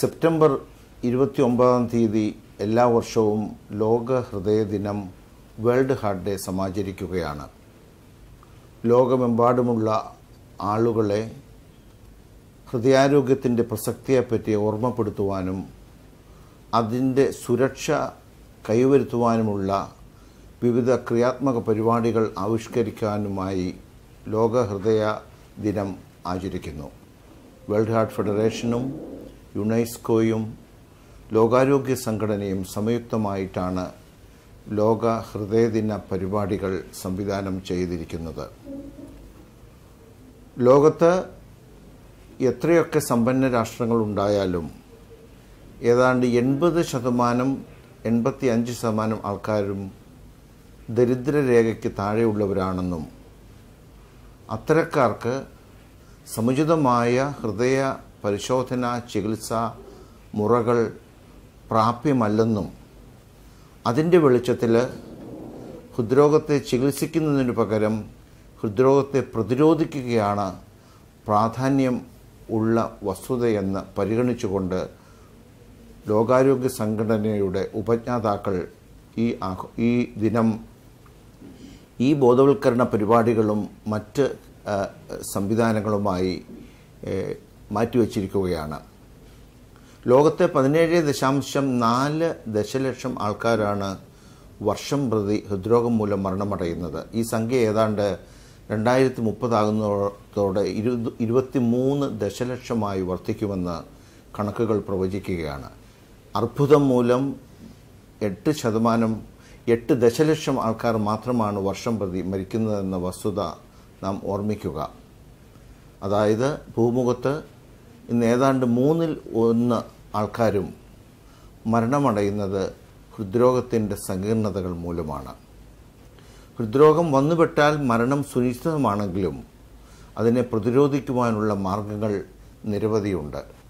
September ഇരുപത്തി ഒമ്പതാം തീയതി എല്ലാ വർഷവും ലോക ഹൃദയ ദിനം വേൾഡ് ഹാർട്ട് ഡേ സമാചരിക്കുകയാണ് ലോകമെമ്പാടുമുള്ള ആളുകളെ ഹൃദയാരോഗ്യത്തിൻ്റെ പ്രസക്തിയെപ്പറ്റി ഓർമ്മപ്പെടുത്തുവാനും അതിൻ്റെ സുരക്ഷ കൈവരുത്തുവാനുമുള്ള വിവിധ ക്രിയാത്മക പരിപാടികൾ ആവിഷ്കരിക്കാനുമായി ലോക ഹൃദയ ദിനം ആചരിക്കുന്നു വേൾഡ് ഹാർട്ട് ഫെഡറേഷനും യുനെസ്കോയും ലോകാരോഗ്യ സംഘടനയും സംയുക്തമായിട്ടാണ് ലോക ഹൃദയദിന പരിപാടികൾ സംവിധാനം ചെയ്തിരിക്കുന്നത് ലോകത്ത് എത്രയൊക്കെ സമ്പന്ന രാഷ്ട്രങ്ങളുണ്ടായാലും ഏതാണ്ട് എൺപത് ശതമാനം എൺപത്തി അഞ്ച് ശതമാനം ആൾക്കാരും ദരിദ്രരേഖയ്ക്ക് താഴെയുള്ളവരാണെന്നും അത്തരക്കാർക്ക് സമുചിതമായ ഹൃദയ പരിശോധന ചികിത്സാ മുറകൾ പ്രാപ്യമല്ലെന്നും അതിൻ്റെ വെളിച്ചത്തിൽ ഹൃദ്രോഗത്തെ ചികിത്സിക്കുന്നതിന് പകരം ഹൃദ്രോഗത്തെ പ്രതിരോധിക്കുകയാണ് പ്രാധാന്യം ഉള്ള വസ്തുതയെന്ന് പരിഗണിച്ചുകൊണ്ട് ലോകാരോഗ്യ സംഘടനയുടെ ഉപജ്ഞാതാക്കൾ ഈ ആഘോ ഈ ദിനം ഈ ബോധവൽക്കരണ പരിപാടികളും മറ്റ് ആ, സംവിധാനങ്ങളുമായി ഏ, മാറ്റിവെച്ചിരിക്കുകയാണ് ലോകത്തെ പതിനേഴ് ദശാംശം നാല് ദശലക്ഷം ആൾക്കാരാണ് വർഷം പ്രതി ഹൃദ്രോഗം മൂലം മരണമടയുന്നത് ഈ സംഖ്യ ഏതാണ്ട് രണ്ടായിരത്തി മുപ്പതാകുന്നതോടെ ഇരു ഇരുപത്തി മൂന്ന് ദശലക്ഷമായി വർദ്ധിക്കുമെന്ന് കണക്കുകൾ പ്രവചിക്കുകയാണ് അർബുദം മൂലം എട്ട് ശതമാനം എട്ട് ദശലക്ഷം ആൾക്കാർ മാത്രമാണ് വർഷം പ്രതി മരിക്കുന്നതെന്ന വസ്തുത നാം ഓർമ്മിക്കുക അതായത് ഭൂമുഖത്ത് ഇന്ന് ഏതാണ്ട് മൂന്നിൽ ഒന്ന് ആൾക്കാരും മരണമടയുന്നത് ഹൃദ്രോഗത്തിൻ്റെ സങ്കീർണതകൾ മൂലമാണ് ഹൃദ്രോഗം വന്നുപെട്ടാൽ മരണം സുനിശ്ചിതമാണെങ്കിലും അതിനെ പ്രതിരോധിക്കുവാനുള്ള മാർഗങ്ങൾ നിരവധിയുണ്ട്